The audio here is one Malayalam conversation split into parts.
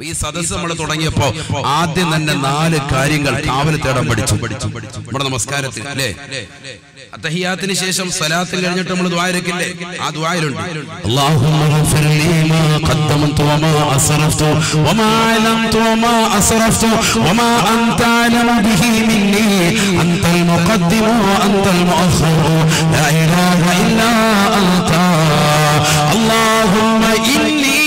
ഈ സദസ്സ് നമ്മൾ തുടങ്ങിയപ്പോ ആദ്യം തന്നെ നാല് കാര്യങ്ങൾ കാവൽ തേടാൻ പഠിച്ചു നമ്മുടെ നമസ്കാരത്തിൽ അല്ലേ അത്തഹിയാത്തിന് ശേഷം സലാത്തിൽ കഴിഞ്ഞിട്ട് നമ്മൾ ദ്വാരക്കില്ലേ ആ ദ്വായിലുണ്ട് اللهم اغفر لي ما قدمت وما أسرفت وما أعلمت وما أسرفت وما أنت أعلم به مني أنت المقدم وأنت المؤخر لا إله إلا أنت اللهم إني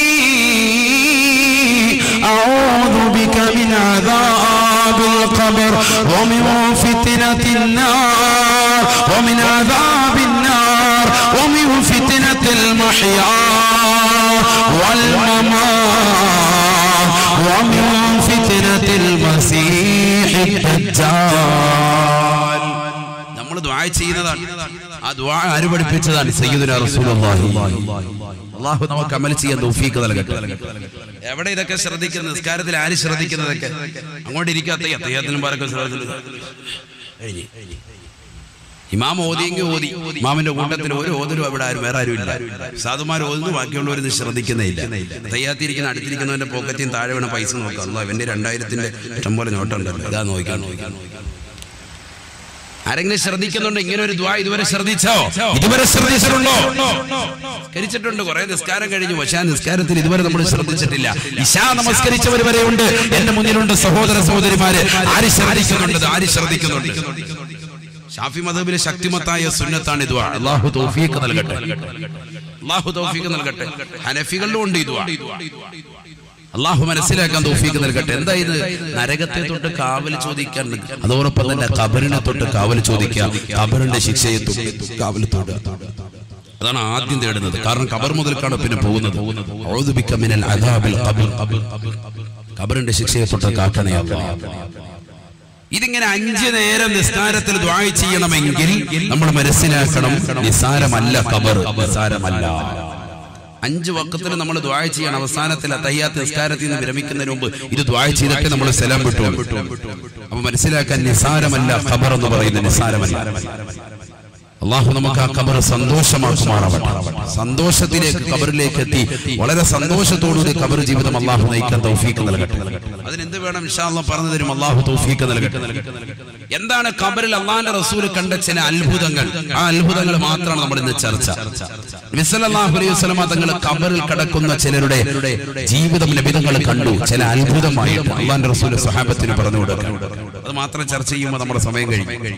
أعوذ بك من عذاب القبر ومن فتنة النار ومن عذاب النار ومن فتنة المحيا والممات ومن فتنة المسيح الدجال നമ്മൾ ദ്വാ ചെയ്യുന്നതാണ് ആ ദ്വാ ആര് പഠിപ്പിച്ചതാണ് സയ്യിദുന റസൂലുള്ളാഹി അള്ളാഹു നമുക്ക് അമൽ ചെയ്യാൻ തൗഫീഖ് നൽകട്ടെ എവിടെ ഇതൊക്കെ ശ്രദ്ധിക്കുന്നത് നിസ്കാരത്തിൽ ആര് ശ്രദ്ധിക്കുന്നതൊക്കെ അങ്ങോട്ട് ഇരിക്കാത്ത അദ്ദേഹത്തിനും പാരൊക്കെ കഴിഞ്ഞ് ഇമാം ഓതിയെങ്കിൽ ഓതി ഇമാമിന്റെ കൂട്ടത്തിൽ ഒരു ഓതലും അവിടെ ആരും വേറെ ആരും ഇല്ല സാധുമാർ ഓതുന്നു ബാക്കിയുള്ളവരൊന്നും ശ്രദ്ധിക്കുന്നില്ല തയ്യാത്തിരിക്കുന്ന അടുത്തിരിക്കുന്നവന്റെ പോക്കറ്റിൽ താഴെ വീണ പൈസ നോക്കാം അല്ല ഇവന്റെ രണ്ടായിരത്തിന്റെ ഇഷ്ടം പോലെ നോട്ടുണ്ടല്ലോ ഇതാ നോക്കാൻ നോക്കാൻ ആരെങ്കിലും ശ്രദ്ധിക്കുന്നുണ്ടോ ഇങ്ങനെ ഒരു ദ്വാ ഇതുവരെ ശ്രദ്ധിച്ചോ ഇതുവരെ ശ്രദ്ധിച്ചിട്ടുണ്ടോ നിസ്കരിച്ചിട്ടുണ്ട് കുറെ നിസ്കാരം കഴിഞ്ഞു പക്ഷെ ആ നിസ്കാരത്തിൽ ഇതുവരെ നമ്മൾ ശ്രദ്ധിച്ചിട്ടില്ല ഇശാ നമസ്കരിച്ചവർ വരെ ഉണ്ട് എന്റെ മുന്നിലുണ്ട് സഹോദര സഹോദരിമാര് ആര് ശ്രദ്ധിക്കുന്നുണ്ട് ആര് ശ്രദ്ധിക്കുന്നുണ്ട് ഷാഫി മദബിലെ ശക്തിമത്തായ സുന്നത്താണ് ഇത് അള്ളാഹു തൗഫീഖ് നൽകട്ടെ അള്ളാഹു തൗഫീഖ് നൽകട്ടെ ഹനഫികളിലും ഉണ്ട് ഇത് അള്ളാഹു മനസ്സിലാക്കാൻ തൗഫീഖ് നൽകട്ടെ എന്താ ഇത് നരകത്തെ തൊട്ട് കാവൽ ചോദിക്കാൻ അതോടൊപ്പം തന്നെ കബറിനെ തൊട്ട് കാവൽ ചോദിക്കുക കബറിന്റെ ശിക്ഷയെ തൊട്ട് കാവൽ തൊടുക അതാണ് ആദ്യം തേടുന്നത് കാരണം കബർ മുതൽക്കാണ് പിന്നെ പോകുന്നത് ഔദു ബിക മിനൽ അദാബിൽ ഖബർ. കബറിന്റെ ശിക്ഷയെ തൊട്ട് കാക്കണേ അല്ലാഹ്. ഇതിങ്ങനെ അഞ്ചു നേരം നിസ്കാരത്തിൽ ദ്വാ ചെയ്യണമെങ്കിൽ നമ്മൾ മനസ്സിലാക്കണം നിസാരമല്ല കബർ നിസാരമല്ല അഞ്ച് വക്കത്തിൽ നമ്മൾ ദ്വാ ചെയ്യണം അവസാനത്തിൽ തയ്യാത്ത നിസ്കാരത്തിൽ നിന്ന് വിരമിക്കുന്നതിന് മുമ്പ് ഇത് ദ്വാ ചെയ്തിട്ട് നമ്മൾ സ്ഥലം വിട്ടു അപ്പൊ മനസ്സിലാക്കാൻ നിസാരമല്ല ഖബർ എന്ന് പറയുന്നത് നിസാരമല്ല അള്ളാഹു നമുക്ക് ആ ഖബർ സന്തോഷമാക്കുമാറാവട്ടെ സന്തോഷത്തിലേക്ക് ഖബറിലേക്ക് എത്തി വളരെ സന്തോഷത്തോടുകൂടി ഖബർ ജീവിതം അള്ളാഹു നയിക്കാൻ തൗഫീക്ക് നൽകട്ടെ അതിനെന്ത് വേണം ഇൻഷാ അള്ളാഹ് പറഞ്ഞു തരും അള്ളാഹു തൗഫീക്ക് നൽകട്ടെ എന്താണ് ഖബറിൽ അള്ളാഹിന്റെ റസൂൽ കണ്ട ചില അത്ഭുതങ്ങൾ ആ അത്ഭുതങ്ങൾ മാത്രമാണ് നമ്മൾ ഇന്ന് ചർച്ച വിസലല്ലാഹു അലൈഹി വസല്ലമ തങ്ങൾ ഖബറിൽ കിടക്കുന്ന ചിലരുടെ ജീവിതം ലഭിതങ്ങൾ കണ്ടു ചില അത്ഭുതമായിട്ട് അള്ളാഹിന്റെ റസൂൽ സഹാബത്തിന് പറഞ്ഞു കൊടുക്കാം അത് മാത്രം ചർച്ച ചെയ്യുമ്പോൾ നമ്മുടെ സമയം കഴിഞ്ഞു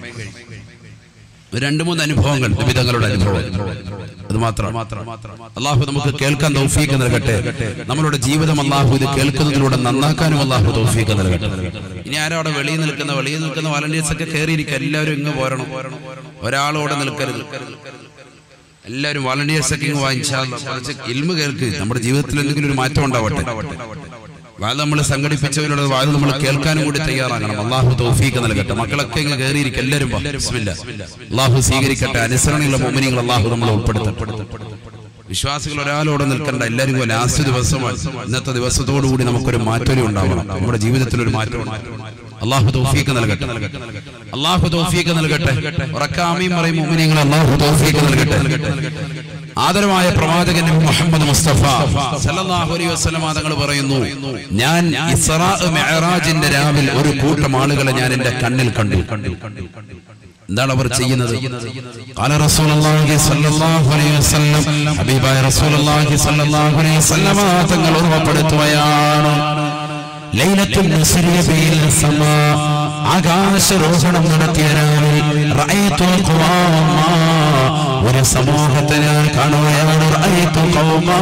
രണ്ട് മൂന്ന് അനുഭവങ്ങൾ വിധങ്ങളുടെ അനുഭവം അത് മാത്രം അള്ളാഹു നമുക്ക് കേൾക്കാൻ തൗഫീക്ക് നൽകട്ടെ നമ്മളുടെ ജീവിതം അള്ളാഹു ഇത് കേൾക്കുന്നതിലൂടെ നന്നാക്കാനും അള്ളാഹു തൗഫീക്ക് നൽകട്ടെ ഇനി ആരോ അവിടെ വെളിയിൽ നിൽക്കുന്ന വെളിയിൽ നിൽക്കുന്ന വളണ്ടിയേഴ്സ് ഒക്കെ കയറിയിരിക്കുക എല്ലാവരും ഇങ്ങ് പോരണം ഒരാളോടെ നിൽക്കരുത് എല്ലാവരും വളണ്ടിയേഴ്സ് ഒക്കെ ഇങ്ങ് വാങ്ങിച്ചാൽ കുറച്ച് ഇൽമ കേൾക്ക് നമ്മുടെ ജീവിതത്തിൽ എന്തെങ്കിലും ഒരു മാറ്റം ഉണ്ടാവട്ടെ വാത് നമ്മൾ സംഘടിപ്പിച്ചവരുടെ വാത് നമ്മൾ കേൾക്കാനും കൂടി തയ്യാറാകണം അള്ളാഹു തൗഫീക്ക് നൽകട്ടെ മക്കളൊക്കെ ഇങ്ങ് കയറിയിരിക്കും എല്ലാവരും വാ. ബിസ്മില്ലാ. അള്ളാഹു സ്വീകരിക്കട്ടെ അനുസരണയുള്ള മോമിനികൾ അള്ളാഹു നമ്മളെ ഉൾപ്പെടുത്തും വിശ്വാസികൾ ഒരാളോടെ നിൽക്കേണ്ട എല്ലാവരും ലാസ്റ്റ് ദിവസമാണ് ഇന്നത്തെ ദിവസത്തോടു കൂടി നമുക്കൊരു മാറ്റം ഉണ്ടാവണം നമ്മുടെ ജീവിതത്തിൽ ഒരു മാറ്റം ഉണ്ടാവണം. അള്ളാഹു തൗഫീക്ക് നൽകട്ടെ അള്ളാഹു തൗഫീക്ക് നൽകട്ടെ ഉറക്കാമീം പറയും മോമിനികൾ അള്ളാഹു തൗഫീക്ക് നൽകട്ടെ ആദരവായ പ്രവാചകൻ നബി മുഹമ്മദ് മുസ്തഫ സല്ലല്ലാഹു അലൈഹി വസല്ലമ തങ്ങൾ പറയുന്നു ഞാൻ ഇസ്രാ മിഅ്റാജിന്റെ രാവിൽ ഒരു കൂട്ടം ആളുകളെ ഞാൻ എന്റെ കണ്ണിൽ കണ്ടു എന്താണ് അവർ ചെയ്യുന്നത് قال رسول الله صلى الله عليه وسلم ഹബീബായ റസൂലുള്ളാഹി സ്വല്ലല്ലാഹു അലൈഹി വസല്ലമ തങ്ങൾ ഓർമ്മപ്പെടുത്തുകയാണ് ലൈലത്തുൽ നസ്രിയ ബിൽ സമാ ആകാശരോഹണം നടത്തിയ രാവിൽ റഅയ്തുൽ ഖുവാമ ഒരു സമൂഹത്തെ ഞാൻ കാണുകയാണ് റഅയ്തു ഖൗമാ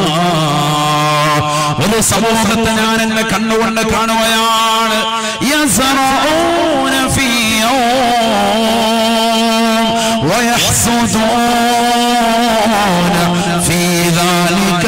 ഒരു സമൂഹത്തെ ഞാൻ എന്നെ കണ്ണുകൊണ്ട് കാണുകയാണ് യസറഊന ഫീ യൗം ويحسدون في ذلك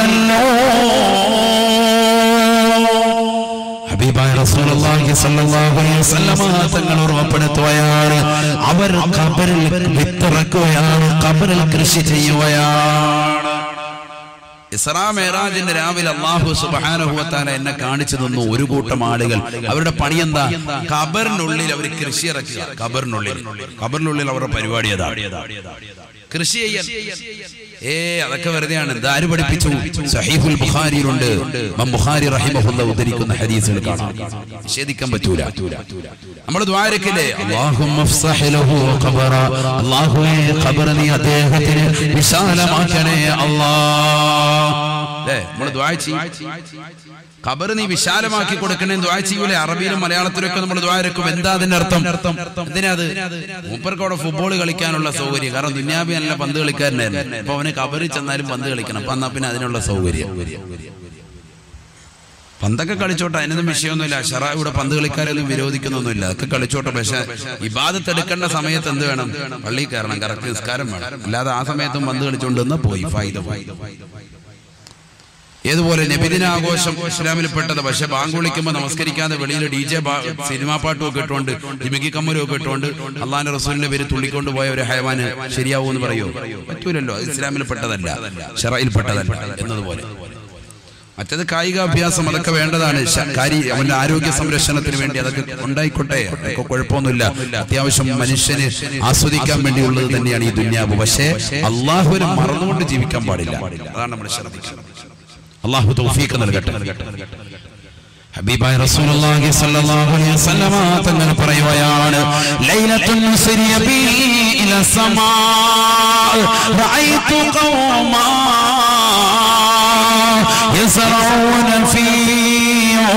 اليوم ഹബീബായ റസൂലുള്ളാഹി സ്വല്ലല്ലാഹു അലൈഹി വസല്ലമ തങ്ങൾ ഓർമ്മപ്പെടുത്തുകയാണ് അവർ ഖബറിൽ വിത്തിറക്കുകയാണ് ഖബറിൽ കൃഷി ചെയ്യുകയാണ് ഇസ്രാ മേറാജിന്റെ രാവിലെ അള്ളാഹു സുബാനഹുവത്താല എന്നെ കാണിച്ചു തന്നു ഒരു കൂട്ടം ആളുകൾ അവരുടെ പണി എന്താ ഖബറിനുള്ളിൽ അവർ കൃഷി ഇറക്കുക ഖബറിനുള്ളിൽ ഖബറിനുള്ളിൽ അവരുടെ പരിപാടി അതാണ് കൃഷി ചെയ്യാൻ ഏ അതൊക്കെ വെറുതെയാണ് ഇത് ആര് പഠിപ്പിച്ചു സഹീഫുൽ ബുഖാരിയിലുണ്ട് ഇമാം ബുഖാരി റഹിമഹുല്ല ഉദ്ധരിക്കുന്ന ഹദീസുകൾ കാണാം നിഷേധിക്കാൻ പറ്റൂല നമ്മൾ ദ്വാരക്കില്ലേ اللهم افسح له قبرا അല്ലാഹുവേ ഖബർ നീ അദ്ദേഹത്തിന് വിശാലമാക്കണേ അല്ലാ അല്ലേ നമ്മൾ ദ്വാ ചെയ്യും ഖബർ നീ വിശാലമാക്കി കൊടുക്കണേ ദ്വാ ചെയ്യൂലേ അറബിയിലും മലയാളത്തിലൊക്കെ നമ്മൾ ദ്വാരക്കും എന്താ അതിന്റെ അർത്ഥം എന്തിനാ അത് മൂപ്പർക്ക് അവിടെ ഫുട്ബോൾ കളിക്കാനുള്ള സൗകര്യം കാരണം ദുന്യാബി നല്ല പന്ത് കളിക്കാരനായിരുന്നു അപ്പൊ അവന് കബറിൽ ചെന്നാലും പന്ത് കളിക്കണം അപ്പൊ എന്നാ പിന്നെ അതിനുള്ള സൗകര്യം പന്തൊക്കെ കളിച്ചോട്ടെ അതിനൊന്നും വിഷയമൊന്നുമില്ല ഷറാ ഇവിടെ പന്ത് കളിക്കാരൊന്നും വിരോധിക്കുന്നൊന്നുമില്ല അതൊക്കെ കളിച്ചോട്ടെ പക്ഷെ ഇബാദത്ത് എടുക്കേണ്ട സമയത്ത് എന്ത് വേണം പള്ളി കയറണം കറക്റ്റ് നിസ്കാരം വേണം അല്ലാതെ ആ സമയത്തും പന്ത് കളിച്ചോണ്ട് നിന്ന് പോയി ഫായിദ പോയി ഏതുപോലെ നബിദിന ആഘോഷം ഇസ്ലാമിൽ പെട്ടത് പക്ഷെ ബാങ്ക് വിളിക്കുമ്പോൾ നമസ്കരിക്കാതെ വെളിയിൽ ഡി ജെ സിനിമാ പാട്ടും ഒക്കെ ഇട്ടുകൊണ്ട് ജിമിക്കി കമ്മലും ഒക്കെ ഇട്ടുകൊണ്ട് അള്ളാന്റെ റസൂലിന്റെ പേര് തുള്ളിക്കൊണ്ട് പോയ ഒരു ഹയവാന് ശരിയാവൂ എന്ന് പറയോ പറ്റൂലല്ലോ അത് ഇസ്ലാമിൽ പെട്ടതല്ല ഷറയിൽ പെട്ടതല്ല എന്നതുപോലെ മറ്റത് കായിക അഭ്യാസം അതൊക്കെ വേണ്ടതാണ് ശ- കാരി അവന്റെ ആരോഗ്യ സംരക്ഷണത്തിന് വേണ്ടി അതൊക്കെ ഉണ്ടായിക്കോട്ടെ അതൊക്കെ കുഴപ്പമൊന്നുമില്ല അത്യാവശ്യം മനുഷ്യന് ആസ്വദിക്കാൻ വേണ്ടിയുള്ളത് തന്നെയാണ് ഈ ദുന്യാവ് പക്ഷേ അള്ളാഹുവിനെ മറന്നുകൊണ്ട് ജീവിക്കാൻ പാടില്ല അതാണ് നമ്മൾ ശ്രദ്ധിക്കുന്നത് അള്ളാഹു തൗഫീഖ് നൽകട്ടെ ഹബീബായ റസൂലുള്ളാഹി സ്വല്ലല്ലാഹു അലൈഹി വസല്ലമ തങ്ങൾ പറയുകയാണ് ലൈലത്തുൻ മുസ്രിയ ബി ഇല സമാ റഅയ്തു ഖൗമാ يزرعون فيه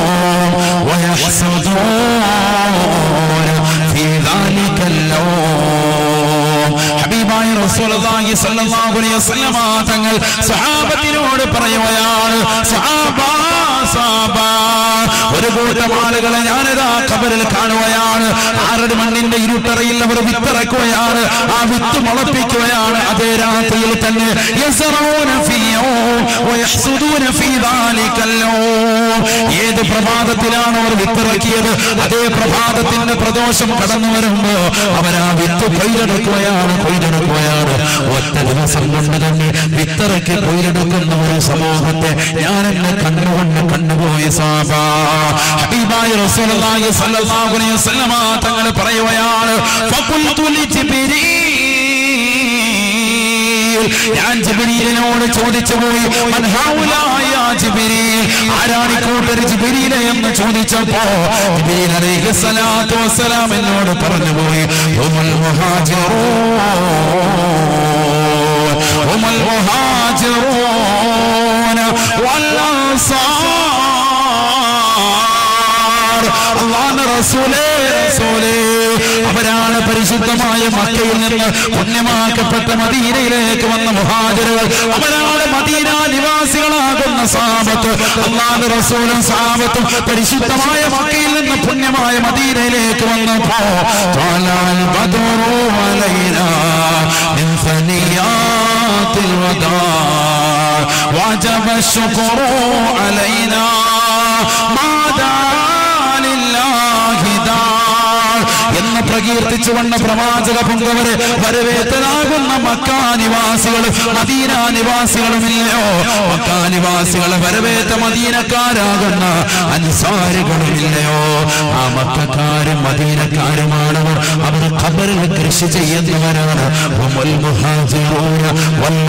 ويحسدون في ذلك اللون ഹബീബായ റസൂലുള്ളാഹി സ്വല്ലല്ലാഹു അലൈഹി വസല്ലമ തങ്ങൾ സഹാബത്തിനോട് പറയുകയാണ് സഹാബാ സഹാബാ ഒരു കൂട്ടം ആളുകളെ ഞാനിതാ ഖബറിൽ കാണുകയാണ് ആറടി മണ്ണിന്റെ ഇരുട്ടറയിൽ അവർ വിത്തിറക്കുകയാണ് ആ വിത്ത് മുളപ്പിക്കുകയാണ് അതേ രാത്രിയിൽ തന്നെ യസറൂന ഫീഹു വയഹ്സുദൂന ഫീ ദാലികല്ലോ ഏത് പ്രഭാതത്തിലാണ് അവർ വിത്തിറക്കിയത് അതേ പ്രഭാതത്തിന്റെ പ്രദോഷം കടന്നു വരുമ്പോ അവർ ആ വിത്ത് കൊയ്തെടുക്കുകയാണ് കൊയ്തെടുക്കുകയാണ് ഒറ്റ ദിവസം കൊണ്ട് തന്നെ വിത്തിറക്കി കൊയ്തെടുക്കുന്ന ഒരു സമൂഹത്തെ ഞാൻ എന്നെ കണ്ണുകൊണ്ട് കണ്ടുപോയി സാബ ഹബീബായ റസൂലുള്ളാഹി സ്വല്ലല്ലാഹു അലൈഹി വസല്ലമ തങ്ങൾ പറയുകയാണ് ഫഖുൽതു ലിജിബ്രീൽ ഞാൻ ജിബ്രീലിനോട് ചോദിച്ചു പോയി മൻ ഹൗലായ യാ ജിബ്രീൽ ആരാണ് ഈ കൂട്ടർ ജിബ്രീലെ എന്ന് ചോദിച്ചപ്പോ ജിബ്രീൽ അലൈഹി സ്വലാത്തു വസ്സലാം എന്നോട് പറഞ്ഞു പോയി ഹുമുൽ മുഹാജിറൂൻ ഹുമുൽ മുഹാജിറൂൻ വൽ അൻസാർ അല്ലാഹുവിന്റെ റസൂലേ റസൂലേ അവരാണ് പരിശുദ്ധമായ മക്കയിൽ നിന്ന് പുണ്യമാക്കപ്പെട്ട മദീനയിലേക്ക് വന്ന മുഹാജറുകൾ അവരാണ് മദീന നിവാസികളാകുന്ന സാപത്ത് അള്ളാഹ് റസൂലും സാപത്തും പരിശുദ്ധമായ മക്കയിൽ നിന്ന് പുണ്യമായ മദീനയിലേക്ക് വന്നപ്പോ ത്വലൽ ബദറു അലൈനാ മിൻ സനിയാത്തിൽ വദാ وجب الشكر علينا ما دعا لله دار എന്ന് പ്രകീർത്തിച്ചുകൊണ്ട് പ്രവാചക പൊങ്കവരെ വരവേറ്റനാകുന്ന മക്കാനിവാസികളും മദീന നിവാസികളുമില്ലയോ മക്കാനിവാസികളെ വരവേറ്റ മദീനക്കാരാകുന്ന അൻസാരികളുമില്ലയോ ആ മക്കാരും മദീനക്കാരുമാണവർ അവർ ഖബറിൽ കൃഷി ചെയ്യുന്നവരാണ് ഹുമുൽ മുഹാജിറൂന വൽ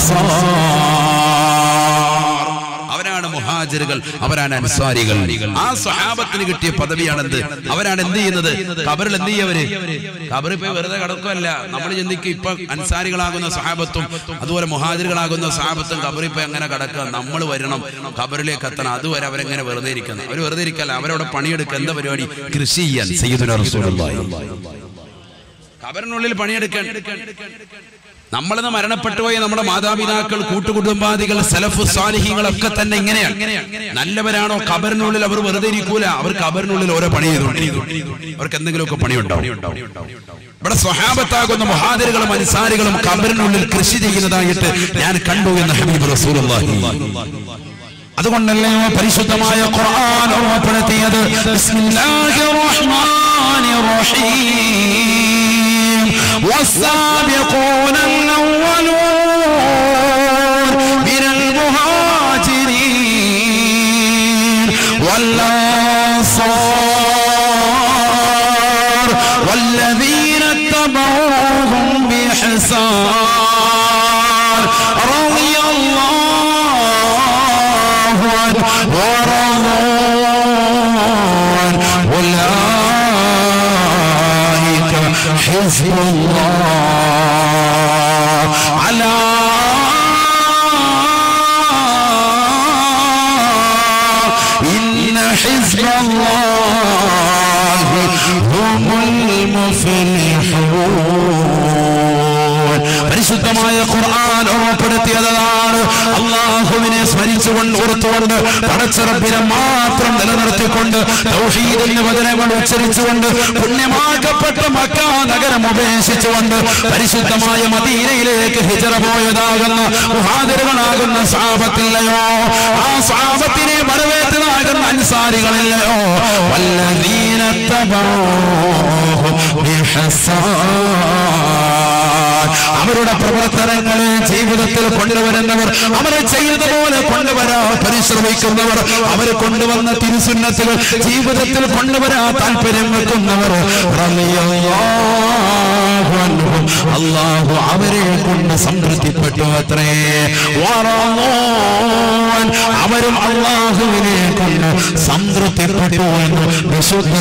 അൻസാർ അവരാണ് മുഹാജിറുകൾ അവരാണ് അൻസാരികൾ ആ സഹാബത്തിന് കിട്ടിയ പദവിയാണെന്ത് അവരാണ് എന്ത് ചെയ്യുന്നത് കബറിൽ എന്ത് ചെയ്യവര് കബറിൽ പോയി വെറുതെ കിടക്കുമല്ല നമ്മൾ ചിന്തിക്കും ഇപ്പൊ അൻസാരികളാകുന്ന സഹാബത്തും അതുപോലെ മുഹാജിറുകളാകുന്ന സഹാബത്തും കബറിൽ പോയി അങ്ങനെ കിടക്കുക നമ്മൾ വരണം കബറിലേക്ക് എത്തണം അതുവരെ അവരെങ്ങനെ വെറുതെ ഇരിക്കുന്നത് അവർ വെറുതെ ഇരിക്കല്ല അവരവിടെ പണിയെടുക്കുക എന്താ പരിപാടി കൃഷി ചെയ്യാൻ സയ്യിദുനാ റസൂലുള്ളാഹി കബറിനുള്ളിൽ പണിയെടുക്കാൻ നമ്മളിന്ന് മരണപ്പെട്ടു പോയ നമ്മുടെ മാതാപിതാക്കൾ കൂട്ടുകുടുംബാദികൾ സലഫു സാലിഹികളൊക്കെ തന്നെ ഇങ്ങനെയാണ് നല്ലവരാണോ കബറിനുള്ളിൽ അവർ വെറുതെ ഇരിക്കൂല അവർ കബറിനുള്ളിൽ ഓരോ പണി ചെയ്തുകൊണ്ടിരിക്കും അവർക്ക് എന്തെങ്കിലുമൊക്കെ പണിയുണ്ടാവും ഇവിടെ സ്വഹാബത്താകുന്ന മഹാദരുകളും അൻസാരികളും കബറിനുള്ളിൽ കൃഷി ചെയ്യുന്നതായിട്ട് ഞാൻ കണ്ടു എന്ന് ഹബീബ് റസൂലുള്ളാഹി അതുകൊണ്ടല്ലേ പരിശുദ്ധമായ ഖുർആൻ ഓർമ്മപ്പെടുത്തിയത് ബിസ്മില്ലാഹിർ റഹ്മാനിർ റഹീം والسابقون الأولون من المهاجرين والأنصار والذين اتبعوهم بإحسان حزب الله على إن حزب الله هم المفلحون പരിശുദ്ധമായ ഖുർആൻ ഓർമ്മപ്പെടുത്തിയതാണ് അള്ളാഹുവിനെ സ്മരിച്ചുകൊണ്ട് ഓർത്തുകൊണ്ട് പടച്ചറപ്പിനെ മാത്രം നിലനിർത്തിക്കൊണ്ട് തൗഹീദിന്റെ വചനങ്ങൾ ഉച്ചരിച്ചുകൊണ്ട് പുണ്യമാക്കപ്പെട്ട മക്ക നഗരം ഉപേക്ഷിച്ചുകൊണ്ട് പരിശുദ്ധമായ മദീനയിലേക്ക് ഹിജറ പോയതാകുന്ന മുഹാദിറുകളാകുന്ന സാപത്തില്ലയോ ആ സാപത്തിനെ വരവേറ്റതാകുന്ന അൻസാരികളില്ലയോ വല്ലതീനത്തബോ അവരുടെ പ്രവർത്തനങ്ങളെ ജീവിതത്തിൽ കൊണ്ടുവരുന്നവർ അവരെ ചെയ്തതുപോലെ കൊണ്ടുവരാൻ പരിശ്രമിക്കുന്നവർ അവർ കൊണ്ടുവന്ന തിരുസുന്നത്തുകൾ ജീവിതത്തിൽ കൊണ്ടുവരാൻ താല്പര്യം വെക്കുന്നവർ റളിയല്ലാഹു അൻഹും. അള്ളാഹു അവരെ കൊണ്ട് സംതൃപ്തിപ്പെട്ടു അത്രേ വറളൂൻ. അവരും അള്ളാഹുവിനെ കൊണ്ട് സംതൃപ്തിപ്പെട്ടു എന്ന് വിശുദ്ധ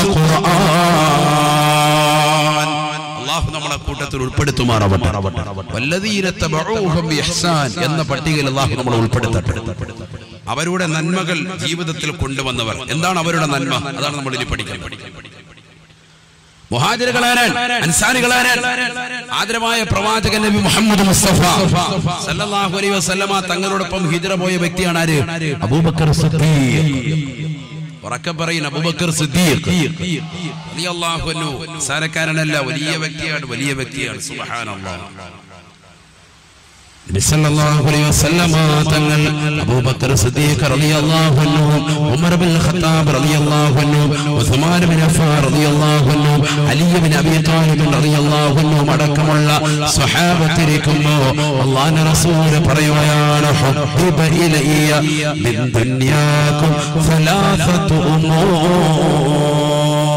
ഖുർആൻ അള്ളാഹു നമ്മളെ കൂട്ടത്തിൽ ഉൾപ്പെടുത്തുമാറാവട്ടെ വല്ലദീന തബഊഹും ബിഇഹ്സാൻ എന്ന പട്ടികയിൽ അള്ളാഹു നമ്മളെ ഉൾപ്പെടുത്തട്ടെ അവരുടെ നന്മകൾ ജീവിതത്തിൽ കൊണ്ടുവന്നവർ എന്താണ് അവരുടെ നന്മ അതാണ് നമ്മൾ ഇനി പഠിക്കുന്നത് മുഹാജിറുകളാരാൻ അൻസാരികളാരാൻ ആദരമായ പ്രവാചകൻ നബി മുഹമ്മദ് മുസ്തഫ സല്ലല്ലാഹു അലൈഹി വസല്ലമ തങ്ങളോടൊപ്പം ഹിജ്റ പോയ വ്യക്തിയാണ് ആര് അബൂബക്കർ സിദ്ദീഖ് ഉറക്കെ പറയുന്ന അബൂബക്കർ സിദ്ദീഖ് റളിയല്ലാഹു അൻഹു സാരക്കാരനല്ല വലിയ വ്യക്തിയാണ് വലിയ വ്യക്തിയാണ് സുബ്ഹാനല്ലാഹ് നബി സല്ലല്ലാഹു അലൈഹി വസല്ലമ തങ്ങൾ അബൂബക്കർ സിദ്ദീഖ് റളിയല്ലാഹു അൻഹു ഉമർ ബിൻ ഖത്താബ് റളിയല്ലാഹു അൻഹു ഉസ്മാൻ ബിൻ അഫ്ഫാൻ റളിയല്ലാഹു അൻഹു അലി ബിൻ അബീ താലിബ് റളിയല്ലാഹു അൻഹു അടക്കമുള്ള സ്വഹാബത്തിരിക്കുമ്പോൾ അല്ലാഹുവിന്റെ റസൂൽ പറയുകയാണ് ഹബ്ബിബ ഇലയ്യ മിൻ ദുനിയാകും സലാസത്തു ഉമൂർ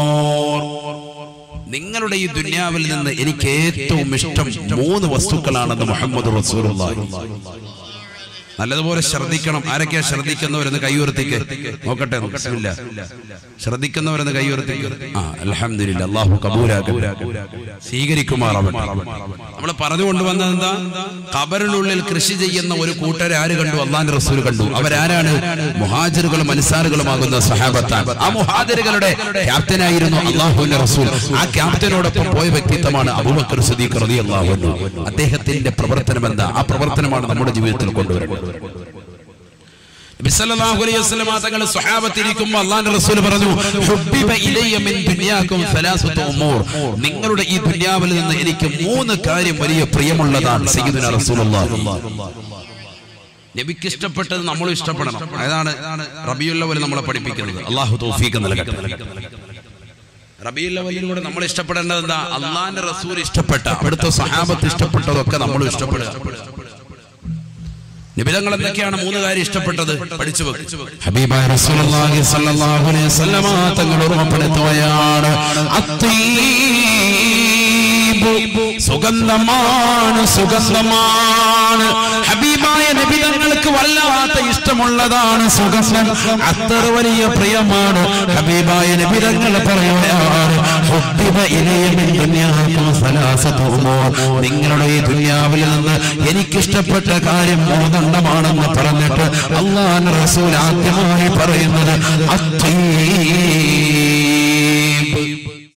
നിങ്ങളുടെ ഈ ദുന്യാവിൽ നിന്ന് എനിക്ക് ഏറ്റവും ഇഷ്ടം മൂന്ന് വസ്തുക്കളാണെന്ന് മുഹമ്മദ് റസൂലുള്ളാഹി നല്ലതുപോലെ ശ്രദ്ധിക്കണം ആരൊക്കെയാ ശ്രദ്ധിക്കുന്നവരെന്ന് കൈയുയർത്തിക്ക് നോക്കട്ടെ ബിസ്മില്ലാ. ശ്രദ്ധിക്കുന്നവരെന്ന് കൈയുയർത്തിക്ക് ആ അൽഹംദുലില്ലാ അല്ലാഹു കബൂലാക്കട്ടെ സ്വീകരിക്കുമാറാവട്ടെ നമ്മൾ പറഞ്ഞു കൊണ്ടുവന്നത് എന്താ ഖബറിനുള്ളിൽ കൃഷി ചെയ്യുന്ന ഒരു കൂട്ടരെ ആര് കണ്ടു അള്ളാന്റെ റസൂൽ കണ്ടു അവരാരാണ് മുഹാജിറുകളും അൻസാറുകളുമാകുന്ന സഹാബത്താണ് ആ മുഹാജിറുകളുടെ ക്യാപ്റ്റനായിരുന്നു അള്ളാഹുവിന്റെ റസൂൽ ആ ക്യാപ്റ്റനോടൊപ്പം പോയ വ്യക്തിത്വമാണ് അബൂബക്കർ സദീഖ് റളിയല്ലാഹു അൻഹു അദ്ദേഹത്തിന്റെ പ്രവർത്തനം എന്താ ആ പ്രവർത്തനമാണ് നമ്മുടെ ജീവിതത്തിൽ കൊണ്ടുവരേണ്ടത് നബി സല്ലല്ലാഹു അലൈഹി വസല്ലമ തങ്ങൾ സ്വഹാബത്തിരിക്കുമ്പോൾ അല്ലാഹുവിന്റെ റസൂൽ പറഞ്ഞു ഹുബ്ബിബ ഇലയ്യ മിൻ ദുനിയാകും സലാസത്തു ഉമൂർ നിങ്ങളുടെ ഈ ദുനിയാവിൽ നിന്ന് എനിക്ക് മൂന്ന് കാര്യം വലിയ പ്രിയമുള്ളതാണ് സയ്യിദുനാ റസൂലുള്ളാഹി നബിക്ക് ഇഷ്ടപ്പെട്ടത് നമ്മളും ഇഷ്ടപ്പെടണം അതാണ് റബിയുല്ലവൽ നമ്മളെ പഠിപ്പിക്കുന്നത് അള്ളാഹു തൗഫീഖ് നൽകട്ടെ റബിയുല്ലവലിലൂടെ നമ്മൾ ഇഷ്ടപ്പെടേണ്ടത് എന്താ അള്ളാഹിന്റെ റസൂൽ ഇഷ്ടപ്പെട്ട അവിടുത്തെ സഹാബത്ത് ഇഷ്ടപ്പെട്ടതൊക്കെ നമ്മളും ഇഷ്ടപ്പെടുക നിബിധങ്ങൾ എന്തൊക്കെയാണ് മൂന്ന് കാര്യം ഇഷ്ടപ്പെട്ടത് പഠിച്ചു വെക്കും ഹബീബായ റസൂലുള്ളാഹി സ്വല്ലല്ലാഹു അലൈഹി വസല്ലമ തങ്ങൾ ഓർമ്മപ്പെടുത്തുകയാണ് അത്തീബ് സുഗന്ധമാണ് സുഗന്ധമാണ് ഹബീബായ നബി തങ്ങൾക്ക് വല്ലാത്ത ഇഷ്ടമുള്ളതാണ് സുഗന്ധം അത്ര വലിയ പ്രിയമാണ് ഹബീബായ നബി തങ്ങൾ പറയുകയാണ് ഹുബ്ബിബ ഇലയ മിൻ ദുനിയാകും സലാസത്തു ഉമൂർ. നിങ്ങളുടെ ഈ ദുനിയാവിൽ നിന്ന് എനിക്കിഷ്ടപ്പെട്ട കാര്യം മൂന്നെണ്ണമാണെന്ന് പറഞ്ഞിട്ട് അള്ളാഹ് റസൂൽ ആദ്യമായി പറയുന്നത് അത്തീബ്